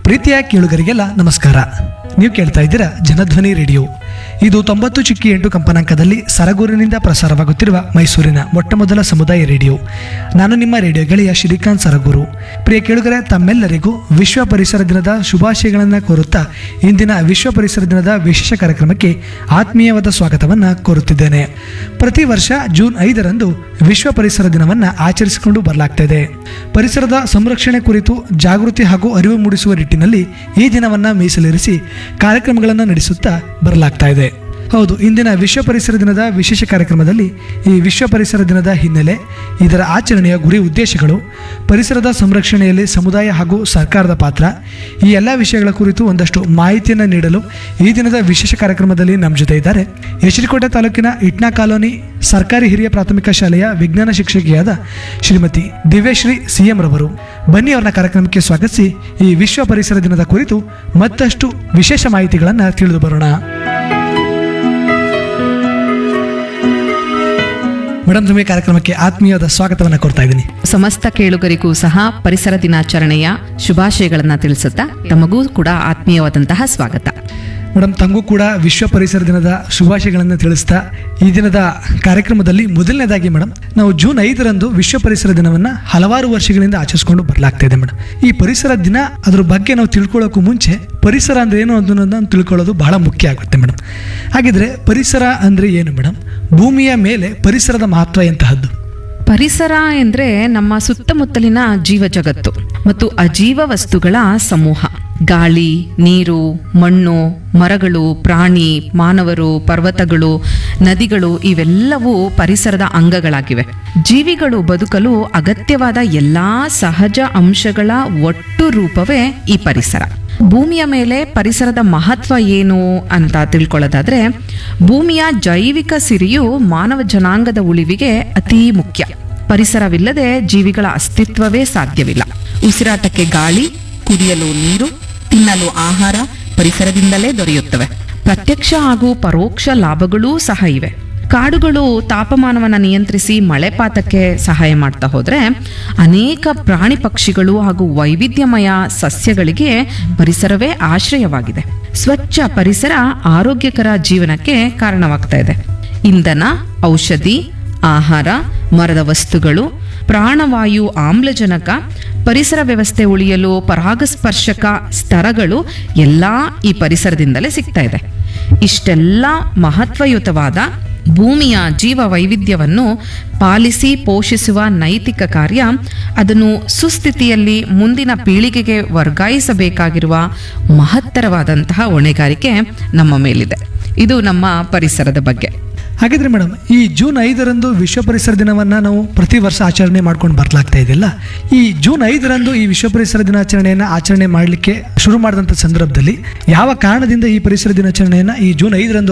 ಪ್ರೀತಿಯ ಕೇಳುಗರಿಗೆಲ್ಲ ನಮಸ್ಕಾರ ನೀವು ಕೇಳ್ತಾ ಇದ್ದೀರಾ ಜನಧ್ವನಿ ರೇಡಿಯೋ ಇದು ತೊಂಬತ್ತು ಚಿಕ್ಕಿ ಎಂಟು ಕಂಪನಾಂಕದಲ್ಲಿ ಸರಗೂರಿನಿಂದ ಪ್ರಸಾರವಾಗುತ್ತಿರುವ ಮೈಸೂರಿನ ಮೊಟ್ಟಮೊದಲ ಸಮುದಾಯ ರೇಡಿಯೋ ನಾನು ನಿಮ್ಮ ರೇಡಿಯೋ ಗೆಳೆಯ ಶ್ರೀಕಾಂತ್ ಸರಗೂರು ಪ್ರಿಯ ಕೇಳುಗರೆ ತಮ್ಮೆಲ್ಲರಿಗೂ ವಿಶ್ವ ಪರಿಸರ ದಿನದ ಶುಭಾಶಯಗಳನ್ನು ಕೋರುತ್ತಾ ಇಂದಿನ ವಿಶ್ವ ಪರಿಸರ ದಿನದ ವಿಶೇಷ ಕಾರ್ಯಕ್ರಮಕ್ಕೆ ಆತ್ಮೀಯವಾದ ಸ್ವಾಗತವನ್ನು ಕೋರುತ್ತಿದ್ದೇನೆ ಪ್ರತಿ ವರ್ಷ ಜೂನ್ ಐದರಂದು ವಿಶ್ವ ಪರಿಸರ ದಿನವನ್ನು ಆಚರಿಸಿಕೊಂಡು ಬರಲಾಗ್ತಾ ಇದೆ ಪರಿಸರದ ಸಂರಕ್ಷಣೆ ಕುರಿತು ಜಾಗೃತಿ ಹಾಗೂ ಅರಿವು ಮೂಡಿಸುವ ನಿಟ್ಟಿನಲ್ಲಿ ಈ ದಿನವನ್ನು ಮೀಸಲಿರಿಸಿ ಕಾರ್ಯಕ್ರಮಗಳನ್ನು ನಡೆಸುತ್ತಾ ಬರಲಾಗ್ತಾ ಇದೆ ಹೌದು ಇಂದಿನ ವಿಶ್ವ ಪರಿಸರ ದಿನದ ವಿಶೇಷ ಕಾರ್ಯಕ್ರಮದಲ್ಲಿ ಈ ವಿಶ್ವ ಪರಿಸರ ದಿನದ ಹಿನ್ನೆಲೆ ಇದರ ಆಚರಣೆಯ ಗುರಿ ಉದ್ದೇಶಗಳು ಪರಿಸರದ ಸಂರಕ್ಷಣೆಯಲ್ಲಿ ಸಮುದಾಯ ಹಾಗೂ ಸರ್ಕಾರದ ಪಾತ್ರ ಈ ಎಲ್ಲ ವಿಷಯಗಳ ಕುರಿತು ಒಂದಷ್ಟು ಮಾಹಿತಿಯನ್ನು ನೀಡಲು ಈ ದಿನದ ವಿಶೇಷ ಕಾರ್ಯಕ್ರಮದಲ್ಲಿ ನಮ್ಮ ಜೊತೆ ಇದ್ದಾರೆ ಯಶರಿಕೋಟೆ ತಾಲೂಕಿನ ಇಟ್ನಾ ಕಾಲೋನಿ ಸರ್ಕಾರಿ ಹಿರಿಯ ಪ್ರಾಥಮಿಕ ಶಾಲೆಯ ವಿಜ್ಞಾನ ಶಿಕ್ಷಕಿಯಾದ ಶ್ರೀಮತಿ ದಿವ್ಯಶ್ರೀ ಸಿಎಂ ರವರು ಬನ್ನಿ ಅವರನ್ನ ಕಾರ್ಯಕ್ರಮಕ್ಕೆ ಸ್ವಾಗತಿಸಿ ಈ ವಿಶ್ವ ಪರಿಸರ ದಿನದ ಕುರಿತು ಮತ್ತಷ್ಟು ವಿಶೇಷ ಮಾಹಿತಿಗಳನ್ನು ತಿಳಿದು ಬರೋಣ ಮೇಡಮ್ ನಿಮಗೆ ಕಾರ್ಯಕ್ರಮಕ್ಕೆ ಆತ್ಮೀಯವಾದ ಸ್ವಾಗತವನ್ನು ಕೊಡ್ತಾ ಇದ್ದೀನಿ ಸಮಸ್ತ ಕೇಳುಗರಿಗೂ ಸಹ ಪರಿಸರ ದಿನಾಚರಣೆಯ ಶುಭಾಶಯಗಳನ್ನ ತಿಳಿಸುತ್ತಾ ತಮಗೂ ಕೂಡ ಆತ್ಮೀಯವಾದಂತಹ ಸ್ವಾಗತ ಮೇಡಮ್ ತಮಗೂ ಕೂಡ ವಿಶ್ವ ಪರಿಸರ ದಿನದ ಶುಭಾಶಯಗಳನ್ನು ತಿಳಿಸ್ತಾ ಈ ದಿನದ ಕಾರ್ಯಕ್ರಮದಲ್ಲಿ ಮೊದಲನೇದಾಗಿ ಮೇಡಮ್ ನಾವು ಜೂನ್ ಐದರಂದು ವಿಶ್ವ ಪರಿಸರ ದಿನವನ್ನು ಹಲವಾರು ವರ್ಷಗಳಿಂದ ಆಚರಿಸ್ಕೊಂಡು ಬರಲಾಗ್ತಾ ಇದೆ ಮೇಡಮ್ ಈ ಪರಿಸರ ದಿನ ಅದ್ರ ಬಗ್ಗೆ ನಾವು ತಿಳ್ಕೊಳ್ಳೋಕ್ಕೂ ಮುಂಚೆ ಪರಿಸರ ಅಂದ್ರೆ ಏನು ಅನ್ನೋದನ್ನ ತಿಳ್ಕೊಳ್ಳೋದು ಬಹಳ ಮುಖ್ಯ ಆಗುತ್ತೆ ಮೇಡಮ್ ಹಾಗಿದ್ರೆ ಪರಿಸರ ಅಂದ್ರೆ ಏನು ಮೇಡಮ್ ಭೂಮಿಯ ಮೇಲೆ ಪರಿಸರದ ಮಹತ್ವ ಎಂತಹದ್ದು ಪರಿಸರ ಎಂದ್ರೆ ನಮ್ಮ ಸುತ್ತಮುತ್ತಲಿನ ಜೀವ ಜಗತ್ತು ಮತ್ತು ಅಜೀವ ವಸ್ತುಗಳ ಸಮೂಹ ಗಾಳಿ ನೀರು ಮಣ್ಣು ಮರಗಳು ಪ್ರಾಣಿ ಮಾನವರು ಪರ್ವತಗಳು ನದಿಗಳು ಇವೆಲ್ಲವೂ ಪರಿಸರದ ಅಂಗಗಳಾಗಿವೆ ಜೀವಿಗಳು ಬದುಕಲು ಅಗತ್ಯವಾದ ಎಲ್ಲಾ ಸಹಜ ಅಂಶಗಳ ಒಟ್ಟು ರೂಪವೇ ಈ ಪರಿಸರ ಭೂಮಿಯ ಮೇಲೆ ಪರಿಸರದ ಮಹತ್ವ ಏನು ಅಂತ ತಿಳ್ಕೊಳ್ಳೋದಾದ್ರೆ ಭೂಮಿಯ ಜೈವಿಕ ಸಿರಿಯು ಮಾನವ ಜನಾಂಗದ ಉಳಿವಿಗೆ ಅತೀ ಮುಖ್ಯ ಪರಿಸರವಿಲ್ಲದೆ ಜೀವಿಗಳ ಅಸ್ತಿತ್ವವೇ ಸಾಧ್ಯವಿಲ್ಲ ಉಸಿರಾಟಕ್ಕೆ ಗಾಳಿ ಕುಡಿಯಲು ನೀರು ತಿನ್ನಲು ಆಹಾರ ಪರಿಸರದಿಂದಲೇ ದೊರೆಯುತ್ತವೆ ಪ್ರತ್ಯಕ್ಷ ಹಾಗೂ ಪರೋಕ್ಷ ಲಾಭಗಳೂ ಸಹ ಇವೆ ಕಾಡುಗಳು ತಾಪಮಾನವನ್ನು ನಿಯಂತ್ರಿಸಿ ಮಳೆಪಾತಕ್ಕೆ ಸಹಾಯ ಮಾಡ್ತಾ ಹೋದ್ರೆ ಅನೇಕ ಪ್ರಾಣಿ ಪಕ್ಷಿಗಳು ಹಾಗೂ ವೈವಿಧ್ಯಮಯ ಸಸ್ಯಗಳಿಗೆ ಪರಿಸರವೇ ಆಶ್ರಯವಾಗಿದೆ ಸ್ವಚ್ಛ ಪರಿಸರ ಆರೋಗ್ಯಕರ ಜೀವನಕ್ಕೆ ಕಾರಣವಾಗ್ತಾ ಇದೆ ಇಂಧನ ಔಷಧಿ ಆಹಾರ ಮರದ ವಸ್ತುಗಳು ಪ್ರಾಣವಾಯು ಆಮ್ಲಜನಕ ಪರಿಸರ ವ್ಯವಸ್ಥೆ ಉಳಿಯಲು ಪರಾಗಸ್ಪರ್ಶಕ ಸ್ತರಗಳು ಎಲ್ಲ ಈ ಪರಿಸರದಿಂದಲೇ ಸಿಗ್ತಾ ಇದೆ ಇಷ್ಟೆಲ್ಲ ಮಹತ್ವಯುತವಾದ ಭೂಮಿಯ ಜೀವ ವೈವಿಧ್ಯವನ್ನು ಪಾಲಿಸಿ ಪೋಷಿಸುವ ನೈತಿಕ ಕಾರ್ಯ ಅದನ್ನು ಸುಸ್ಥಿತಿಯಲ್ಲಿ ಮುಂದಿನ ಪೀಳಿಗೆಗೆ ವರ್ಗಾಯಿಸಬೇಕಾಗಿರುವ ಮಹತ್ತರವಾದಂತಹ ಹೊಣೆಗಾರಿಕೆ ನಮ್ಮ ಮೇಲಿದೆ ಇದು ನಮ್ಮ ಪರಿಸರದ ಬಗ್ಗೆ ಹಾಗಿದ್ರೆ ಮೇಡಮ್ ಈ ಜೂನ್ ಐದರಂದು ವಿಶ್ವ ಪರಿಸರ ದಿನವನ್ನು ನಾವು ಪ್ರತಿ ವರ್ಷ ಆಚರಣೆ ಮಾಡ್ಕೊಂಡು ಬರ್ಲಾಗ್ತಾ ಇದೆಯಲ್ಲ ಈ ಜೂನ್ ಐದರಂದು ಈ ವಿಶ್ವ ಪರಿಸರ ದಿನಾಚರಣೆಯನ್ನು ಆಚರಣೆ ಮಾಡಲಿಕ್ಕೆ ಶುರು ಮಾಡಿದಂಥ ಸಂದರ್ಭದಲ್ಲಿ ಯಾವ ಕಾರಣದಿಂದ ಈ ಪರಿಸರ ದಿನಾಚರಣೆಯನ್ನು ಈ ಜೂನ್ ಐದರಂದು